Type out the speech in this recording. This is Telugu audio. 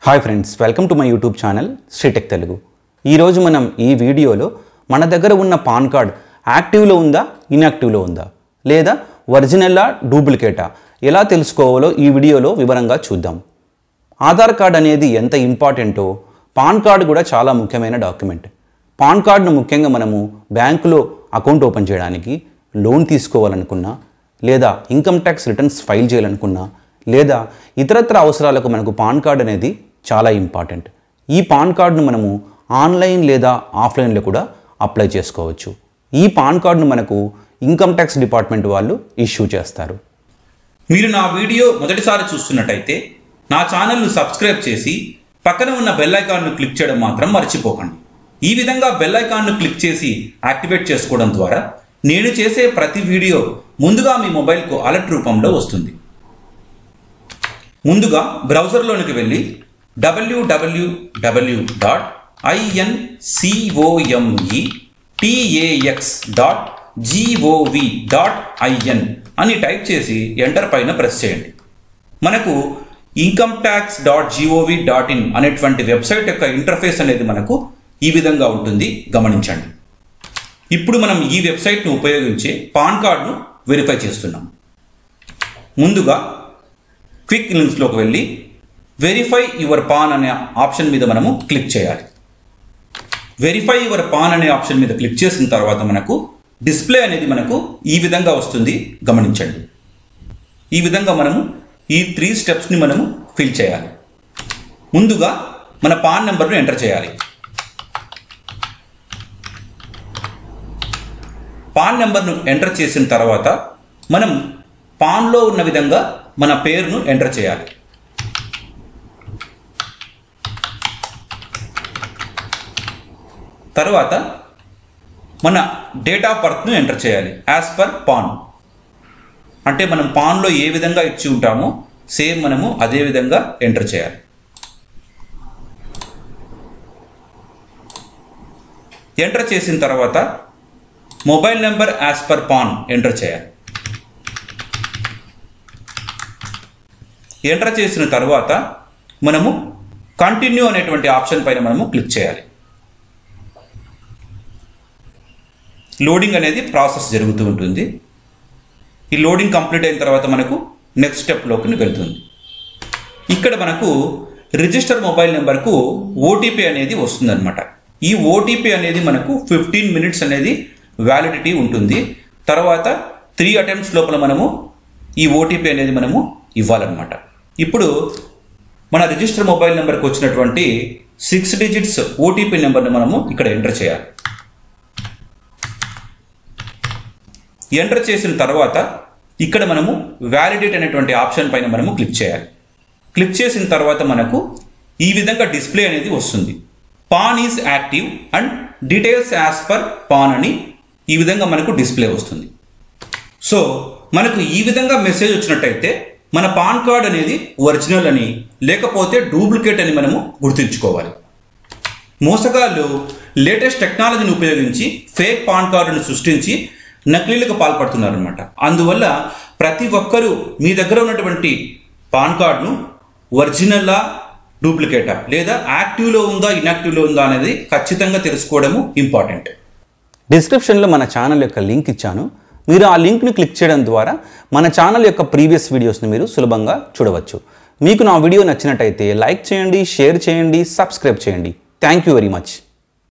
hi friends welcome to my YouTube channel Sri Tech Telugu ఈరోజు మనం ఈ వీడియోలో మన దగ్గర ఉన్న పాన్ కార్డ్ యాక్టివ్లో ఉందా ఇన్యాక్టివ్లో ఉందా లేదా ఒరిజినల్లా డూప్లికేటా ఎలా తెలుసుకోవాలో ఈ వీడియోలో వివరంగా చూద్దాం ఆధార్ కార్డ్ అనేది ఎంత ఇంపార్టెంటో పాన్ కార్డు కూడా చాలా ముఖ్యమైన డాక్యుమెంట్ పాన్ కార్డును ముఖ్యంగా మనము బ్యాంకులో అకౌంట్ ఓపెన్ చేయడానికి లోన్ తీసుకోవాలనుకున్నా లేదా ఇన్కమ్ ట్యాక్స్ రిటర్న్స్ ఫైల్ చేయాలనుకున్నా లేదా ఇతరత్ర అవసరాలకు మనకు పాన్ కార్డ్ అనేది చాలా ఇంపార్టెంట్ ఈ పాన్ కార్డును మనము ఆన్లైన్ లేదా ఆఫ్లైన్లో కూడా అప్లై చేసుకోవచ్చు ఈ పాన్ కార్డును మనకు ఇన్కమ్ ట్యాక్స్ డిపార్ట్మెంట్ వాళ్ళు ఇష్యూ చేస్తారు మీరు నా వీడియో మొదటిసారి చూస్తున్నట్టయితే నా ఛానల్ను సబ్స్క్రైబ్ చేసి పక్కన ఉన్న బెల్ ఐకాన్ను క్లిక్ చేయడం మాత్రం మర్చిపోకండి ఈ విధంగా బెల్ ఐకాన్ను క్లిక్ చేసి యాక్టివేట్ చేసుకోవడం ద్వారా నేను చేసే ప్రతి వీడియో ముందుగా మీ మొబైల్కు అలర్ట్ రూపంలో వస్తుంది ముందుగా బ్రౌజర్లోనికి వెళ్ళి WWW dot INCOME TAX dot GOV dot IN అని టైప్ చేసి ఎంటర్ పైన ప్రెస్ చేయండి మనకు income tax dot GOV dot in అనేటువంటి వెబ్సైట్ యొక్క ఇంటర్ఫేస్ అనేది మనకు ఈ విధంగా ఉంటుంది గమనించండి ఇప్పుడు మనం ఈ వెబ్సైట్ను ఉపయోగించి పాన్ కార్డును వెరిఫై చేస్తున్నాం ముందుగా క్విక్ లింక్స్లోకి వెళ్ళి వెరిఫై యువర్ పాన్ అనే ఆప్షన్ మీద మనము క్లిక్ చేయాలి వెరిఫై యువర్ పాన్ అనే ఆప్షన్ మీద క్లిక్ చేసిన తర్వాత మనకు డిస్ప్లే అనేది మనకు ఈ విధంగా వస్తుంది గమనించండి ఈ విధంగా మనము ఈ త్రీ స్టెప్స్ని మనము ఫిల్ చేయాలి ముందుగా మన పాన్ నెంబర్ను ఎంటర్ చేయాలి పాన్ నెంబర్ను ఎంటర్ చేసిన తర్వాత మనం పాన్లో ఉన్న విధంగా మన పేరును ఎంటర్ చేయాలి తర్వాత మన డేట్ ఆఫ్ బర్త్ను ఎంటర్ చేయాలి యాజ్ పర్ పాన్ అంటే మనం పాన్లో ఏ విధంగా ఇచ్చి ఉంటామో సేమ్ మనము అదే విధంగా ఎంటర్ చేయాలి ఎంటర్ చేసిన తర్వాత mobile number as per PAN enter చేయాలి ఎంటర్ చేసిన తర్వాత మనము కంటిన్యూ అనేటువంటి ఆప్షన్ పైన మనము క్లిక్ చేయాలి లోడింగ్ అనేది ప్రాసెస్ జరుగుతూ ఉంటుంది ఈ లోడింగ్ కంప్లీట్ అయిన తర్వాత మనకు నెక్స్ట్ స్టెప్లోకి వెళ్తుంది ఇక్కడ మనకు రిజిస్టర్ మొబైల్ నెంబర్కు ఓటీపీ అనేది వస్తుందన్నమాట ఈ ఓటీపీ అనేది మనకు ఫిఫ్టీన్ మినిట్స్ అనేది వ్యాలిడిటీ ఉంటుంది తర్వాత త్రీ అటెంప్ట్స్ లోపల మనము ఈ ఓటీపీ అనేది మనము ఇవ్వాలన్నమాట ఇప్పుడు మన రిజిస్టర్ మొబైల్ నెంబర్కి వచ్చినటువంటి సిక్స్ డిజిట్స్ ఓటీపీ నెంబర్ని మనము ఇక్కడ ఎంటర్ చేయాలి ఎంటర్ చేసిన తర్వాత ఇక్కడ మనము వ్యాలిడేట్ అనేటువంటి ఆప్షన్ పైన మనము క్లిక్ చేయాలి క్లిక్ చేసిన తర్వాత మనకు ఈ విధంగా డిస్ప్లే అనేది వస్తుంది PAN is active and details as per PAN అని ఈ విధంగా మనకు డిస్ప్లే వస్తుంది సో మనకు ఈ విధంగా మెసేజ్ వచ్చినట్టయితే మన పాన్ కార్డ్ అనేది ఒరిజినల్ అని లేకపోతే డూప్లికేట్ అని మనము గుర్తుంచుకోవాలి మోసగాళ్ళు లేటెస్ట్ టెక్నాలజీని ఉపయోగించి ఫేక్ పాన్ కార్డును సృష్టించి నకిలీలకు పాల్పడుతున్నారనమాట అందువల్ల ప్రతి ఒక్కరూ మీ దగ్గర ఉన్నటువంటి పాన్ కార్డును ఒరిజినల్లా డూప్లికేటా లేదా యాక్టివ్లో ఉందా ఇన్యాక్టివ్లో ఉందా అనేది ఖచ్చితంగా తెలుసుకోవడము ఇంపార్టెంట్ డిస్క్రిప్షన్లో మన ఛానల్ యొక్క లింక్ ఇచ్చాను మీరు ఆ లింక్ను క్లిక్ చేయడం ద్వారా మన ఛానల్ యొక్క ప్రీవియస్ వీడియోస్ని మీరు సులభంగా చూడవచ్చు మీకు నా వీడియో నచ్చినట్టయితే లైక్ చేయండి షేర్ చేయండి సబ్స్క్రైబ్ చేయండి థ్యాంక్ యూ వెరీ మచ్